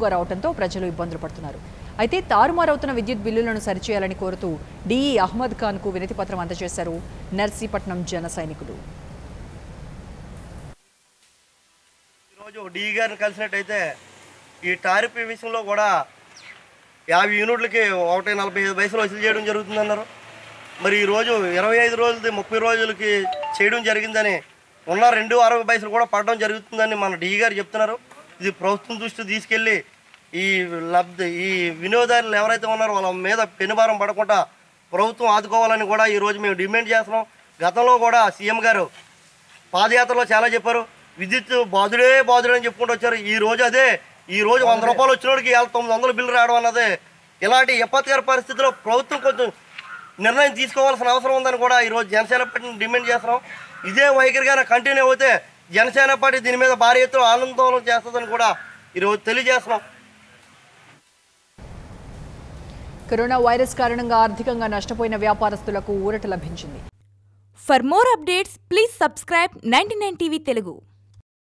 ఎక్కువగా రావడంతో ప్రజలు ఇబ్బందులు పడుతున్నారు అయితే తారుమారవుతున్న విద్యుత్ బిల్లులను సరిచేయాలని కోరుతూ డిఈ అహ్మద్ ఖాన్కు వినతి పత్రం అందజేశారు నర్సీపట్నం జన సైనికులు ఈరోజు డి గారిని కలిసినట్టయితే ఈ టారిఫ్ విషయంలో కూడా యాభై యూనిట్లకి ఒకటి నలభై ఐదు పైసలు వసూలు చేయడం జరుగుతుందన్నారు మరి ఈరోజు ఇరవై ఐదు రోజులది ముప్పై రోజులకి చేయడం జరిగిందని ఉన్న రెండు అరవై పైసలు కూడా పడడం జరుగుతుందని మన డి గారు చెప్తున్నారు ఇది ప్రభుత్వం దృష్టి తీసుకెళ్ళి ఈ లబ్ధి ఈ వినియోగదారులు ఎవరైతే ఉన్నారో వాళ్ళ మీద పెనుభారం పడకుండా ప్రభుత్వం ఆదుకోవాలని కూడా ఈరోజు మేము డిమాండ్ చేస్తున్నాం గతంలో కూడా సీఎం గారు పాదయాత్రలో చాలా చెప్పారు విద్యుత్ బాధుడే బాధుడే అని చెప్పుకుంటూ వచ్చారు ఈ రోజు అదే ఈ రోజు వంద రూపాయలు వచ్చినోడికి ఇవాళ తొమ్మిది వందల బిల్లు రావడం అన్నదే ఇలాంటి విపత్కర పరిస్థితిలో ప్రభుత్వం కొంచెం నిర్ణయం తీసుకోవాల్సిన అవసరం ఉందని కూడా ఈరోజు జనసేన పార్టీని డిమాండ్ చేస్తున్నాం ఇదే వైఖరిగానే కంటిన్యూ అవుతే జనసేన పార్టీ దీని మీద భారీ ఎత్తున ఆనందోళన చేస్తుందని కూడా ఈరోజు తెలియజేస్తున్నాం కరోనా వైరస్ కారణంగా ఆర్థికంగా నష్టపోయిన వ్యాపారస్తులకు ఊరట లభించింది For more updates, please subscribe 99 TV Telugu.